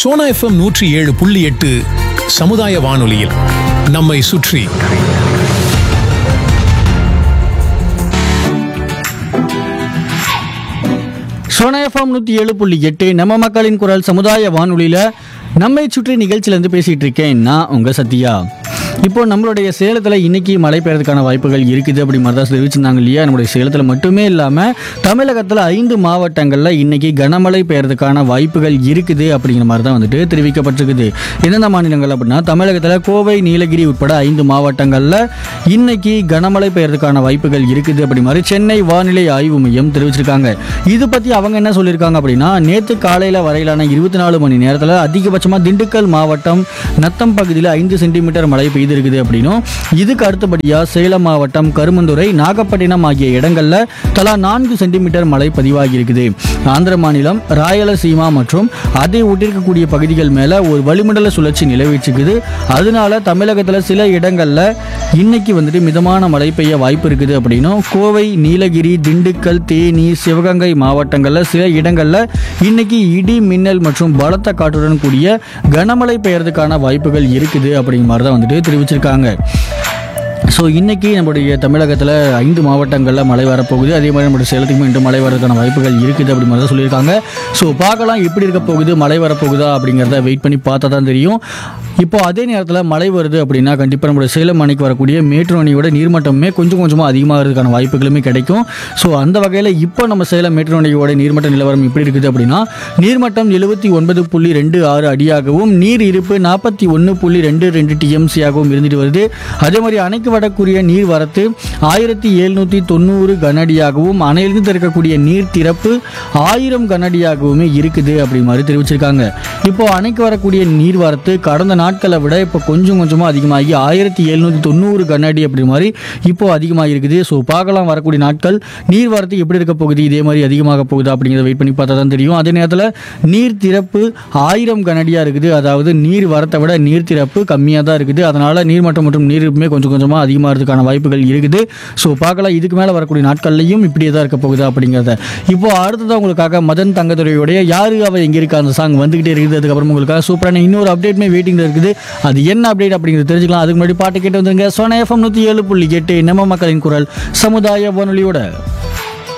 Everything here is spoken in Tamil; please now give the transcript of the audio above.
சோனா எஃப்எம் நூற்றி ஏழு புள்ளி எட்டு சமுதாய வானொலியில் நம்மை சுற்றி சோனா எஃப்எம் நூற்றி ஏழு புள்ளி எட்டு நம்ம மக்களின் குரல் சமுதாய வானொலியில் நம்மை சுற்றி நிகழ்ச்சியிலேருந்து பேசிகிட்டு இருக்கேன் நான் உங்கள் சத்யா இப்போ நம்மளுடைய சேலத்தில் இன்னைக்கு மழை பெய்யறதுக்கான வாய்ப்புகள் இருக்குது அப்படி மாதிரி தான் தெரிவிச்சிருந்தாங்க இல்லையா நம்மளுடைய சேலத்தில் மட்டுமே இல்லாமல் தமிழகத்தில் ஐந்து மாவட்டங்களில் இன்னைக்கு கனமழை பெய்யறதுக்கான வாய்ப்புகள் இருக்குது அப்படிங்கிற மாதிரி தான் வந்துட்டு தெரிவிக்கப்பட்டிருக்குது எந்தெந்த மாநிலங்கள் அப்படின்னா தமிழகத்தில் கோவை நீலகிரி உட்பட ஐந்து மாவட்டங்களில் இன்னைக்கு கனமழை பெய்யறதுக்கான வாய்ப்புகள் இருக்குது அப்படி மாதிரி சென்னை வானிலை ஆய்வு மையம் தெரிவிச்சிருக்காங்க இது பற்றி அவங்க என்ன சொல்லியிருக்காங்க அப்படின்னா நேற்று காலையில் வரையிலான இருபத்தி நாலு மணி நேரத்தில் அதிகபட்சமாக திண்டுக்கல் மாவட்டம் நத்தம் பகுதியில் ஐந்து சென்டிமீட்டர் மழை பெய்திருக்குது அப்படின்னும் இதுக்கு அடுத்தபடியாக சேலம் மாவட்டம் கருமந்துறை நாகப்பட்டினம் ஆகிய இடங்களில் தலா நான்கு சென்டிமீட்டர் மழை பதிவாகி இருக்குது ஆந்திர மாநிலம் ராயலசீமா மற்றும் அதை ஒட்டிருக்கக்கூடிய பகுதிகள் மேலே ஒரு வளிமண்டல சுழற்சி நிலவிச்சிருக்குது அதனால தமிழகத்தில் சில இடங்களில் இன்னைக்கு வந்துட்டு மிதமான மழை பெய்ய வாய்ப்பு இருக்குது அப்படின்னும் கோவை நீலகிரி திண்டுக்கல் தேனி சிவகங்கை மாவட்டங்களில் சில இடங்களில் இன்னைக்கு இடி மின்னல் மற்றும் பலத்த காற்றுடன் கூடிய கனமழை பெய்யறதுக்கான வாய்ப்புகள் இருக்குது அப்படிங்கிற மாதிரி தான் வந்துட்டு தெரிவிச்சிருக்காங்க ஸோ இன்னைக்கு நம்முடைய தமிழகத்தில் ஐந்து மாவட்டங்களில் மழை வரப்போகுது அதே மாதிரி நம்முடைய சேலத்துக்கும் இன்று மழை வரதுக்கான வாய்ப்புகள் இருக்குது அப்படி மாதிரி தான் சொல்லியிருக்காங்க ஸோ பார்க்கலாம் எப்படி இருக்க போகுது மழை வரப்போகுதா அப்படிங்கிறத வெயிட் பண்ணி பார்த்தா தான் தெரியும் இப்போ அதே நேரத்தில் மழை வருது அப்படின்னா கண்டிப்பாக நம்மளுடைய சேலம் அணைக்கு வரக்கூடிய மேட்டூர் அணையோட நீர்மட்டமே கொஞ்சம் கொஞ்சமாக அதிகமாகிறதுக்கான வாய்ப்புகளுமே கிடைக்கும் ஸோ அந்த வகையில் இப்போ நம்ம சேலம் மேட்டூர் அணையோட நீர்மட்ட நிலவரம் எப்படி இருக்குது அப்படின்னா நீர்மட்டம் எழுபத்தி ஒன்பது புள்ளி ரெண்டு ஆறு அடியாகவும் நீர் இருப்பு நாற்பத்தி ஒன்று புள்ளி ரெண்டு ரெண்டு டிஎம்சியாகவும் இருந்துட்டு வருது அதே மாதிரி அணைக்கு வரக்கூடிய நீர் வரத்து ஆயிரத்தி எழுநூற்றி தொண்ணூறு கனஅடியாகவும் அணையிலிருந்து திறக்கக்கூடிய நீர் திறப்பு ஆயிரம் கனஅடியாகவுமே இருக்குது அப்படி மாதிரி தெரிவிச்சிருக்காங்க இப்போ அணைக்கு வரக்கூடிய நீர் வரத்து கடந்த நாட்களை விட இப்போ கொஞ்சம் கொஞ்சமாக அதிகமாகி ஆயிரத்தி எழுநூற்றி தொண்ணூறு கனஅடி அப்படி மாதிரி இப்போ அதிகமாக இருக்குது ஸோ பார்க்கலாம் வரக்கூடிய நாட்கள் நீர் வரத்து எப்படி இருக்க போகுது இதே மாதிரி அதிகமாக போகுது அப்படிங்கிறத வெயிட் பண்ணி பார்த்தா தான் தெரியும் அதே நேரத்தில் நீர் திறப்பு ஆயிரம் கனஅடியாக இருக்குது அதாவது நீர் வரத்தை விட நீர் திறப்பு கம்மியாக தான் இருக்குது அதனால் நீர்மட்டம் மற்றும் நீர் இருப்புமே கொஞ்சம் கொஞ்சமாக அதிகமாகிறதுக்கான வாய்ப்புகள் இருக்குது ஸோ பார்க்கலாம் இதுக்கு மேலே வரக்கூடிய நாட்கள்லையும் இப்படியே தான் இருக்க போகுது அப்படிங்கிறத இப்போ அடுத்ததான் உங்களுக்காக மதன் தங்கத்துறையுடைய யாரு அவ எங்கே இருக்கா அந்த சாங் வந்துகிட்டே இருக்குது அதுக்கப்புறம் உங்களுக்காக சூப்பரான இன்னொரு அப்டேட்மே வெயிட்டிங்கில் இருக்குது அது என்ன அப்டேட் அப்படிங்கிறது தெரிஞ்சுக்கலாம் அதுக்கு முன்னாடி பாட்டு கேட்டு வந்துருங்க சோனா எஃப்எம் நூற்றி ஏழு புள்ளி எட்டு நம்ம மக்களின் குரல் சமுதாய வானொலியோட